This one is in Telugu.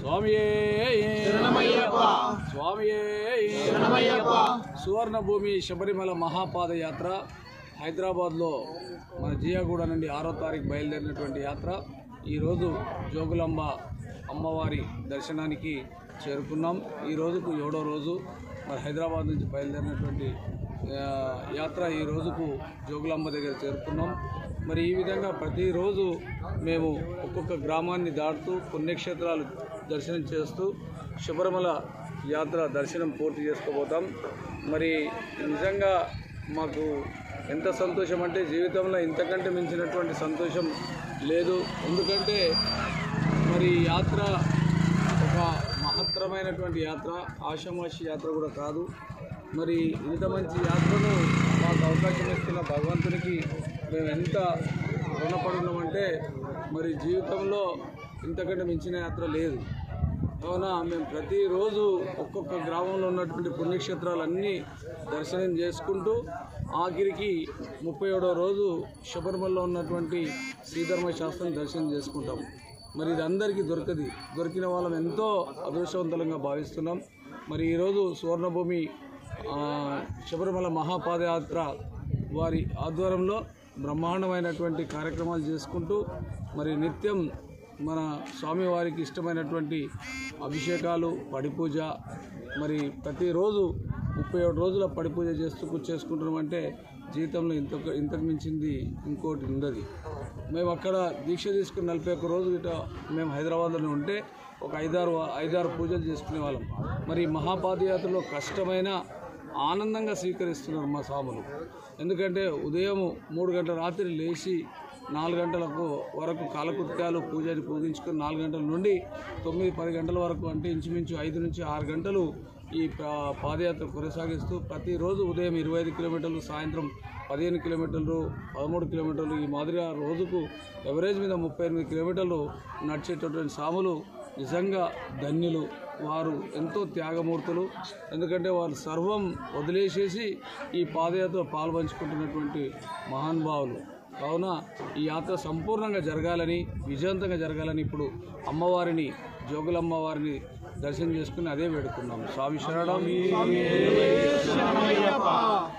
స్వామియే స్వామియే సువర్ణ భూమి శబరిమల మహాపాదయాత్ర హైదరాబాద్లో మన జియాగూడ నుండి ఆరో తారీఖు బయలుదేరినటువంటి యాత్ర ఈరోజు జోగులాంబ అమ్మవారి దర్శనానికి చేరుకున్నాం ఈ రోజుకు ఏడో రోజు మరి హైదరాబాద్ నుంచి బయలుదేరినటువంటి ఆ, యాత్ర ఈ రోజుకు జోగులాంబ దగ్గర చేరుకున్నాం మరి ఈ విధంగా ప్రతిరోజు మేము ఒక్కొక్క గ్రామాన్ని దాటుతూ పుణ్యక్షేత్రాలు దర్శనం చేస్తూ శబరిమల యాత్ర దర్శనం పూర్తి చేసుకోబోతాం మరి నిజంగా మాకు ఎంత సంతోషం అంటే జీవితంలో ఇంతకంటే మించినటువంటి సంతోషం లేదు ఎందుకంటే మరి ఈ యాత్ర ఒక మహత్తరమైనటువంటి యాత్ర ఆషామాషి యాత్ర కూడా కాదు మరి ఇంత మంచి యాత్రను మాకు అవకాశం ఇస్తున్న భగవంతునికి మేము ఎంత రుణపడి ఉన్నామంటే మరి జీవితంలో ఇంతకంటే మించిన యాత్ర లేదు కావున మేము ప్రతిరోజు ఒక్కొక్క గ్రామంలో ఉన్నటువంటి పుణ్యక్షేత్రాలన్నీ దర్శనం చేసుకుంటూ ఆఖరికి ముప్పై ఏడో రోజు శబరిమలలో ఉన్నటువంటి శ్రీధర్మ శాస్త్రం దర్శనం చేసుకుంటాం మరి ఇది అందరికీ దొరకది దొరికిన వాళ్ళం ఎంతో అదృష్టవంతులంగా భావిస్తున్నాం మరి ఈరోజు సువర్ణభూమి ఆ, శబరిమల మహాపాదయాత్ర వారి ఆధ్వర్యంలో బ్రహ్మాండమైనటువంటి కార్యక్రమాలు చేసుకుంటూ మరి నిత్యం మన స్వామివారికి ఇష్టమైనటువంటి అభిషేకాలు పడిపూజ మరి ప్రతిరోజు ముప్పై ఏడు రోజుల పడిపూజ చేస్తూ చేసుకుంటున్నామంటే జీవితంలో ఇంత ఇంతకు మించింది ఇంకోటి ఉండదు మేము అక్కడ దీక్ష తీసుకుని నలభై ఒక్క రోజు ఇట మేము హైదరాబాద్లోనే ఉంటే ఒక ఐదారు ఐదారు పూజలు చేసుకునే వాళ్ళం మరి ఈ మహాపాదయాత్రలో కష్టమైన ఆనందంగా స్వీకరిస్తున్నారు మా స్వాములు ఎందుకంటే ఉదయం మూడు గంటల రాత్రి లేచి నాలుగు గంటలకు వరకు కాలకృత్యాలు పూజని పూజించుకొని నాలుగు గంటల నుండి తొమ్మిది పది గంటల వరకు అంటే ఇంచుమించు ఐదు నుంచి ఆరు గంటలు ఈ పా- పాదయాత్ర కొనసాగిస్తూ ప్రతిరోజు ఉదయం ఇరవై ఐదు కిలోమీటర్లు సాయంత్రం పదిహేను కిలోమీటర్లు పదమూడు కిలోమీటర్లు ఈ మాదిరిగా రోజుకు ఎవరేజ్ మీద ముప్పై ఎనిమిది కిలోమీటర్లు నడిచేటటువంటి సాములు నిజంగా ధన్యులు వారు ఎంతో త్యాగమూర్తులు ఎందుకంటే వారు సర్వం వదిలేసేసి ఈ పాదయాత్ర పాల్పంచుకుంటున్నటువంటి మహానుభావులు కావున ఈ యాత్ర సంపూర్ణంగా జరగాలని విజయవంతంగా జరగాలని ఇప్పుడు అమ్మవారిని జోగులమ్మవారిని దర్శనం చేసుకుని అదే వేడుకున్నాం స్వామి శరణం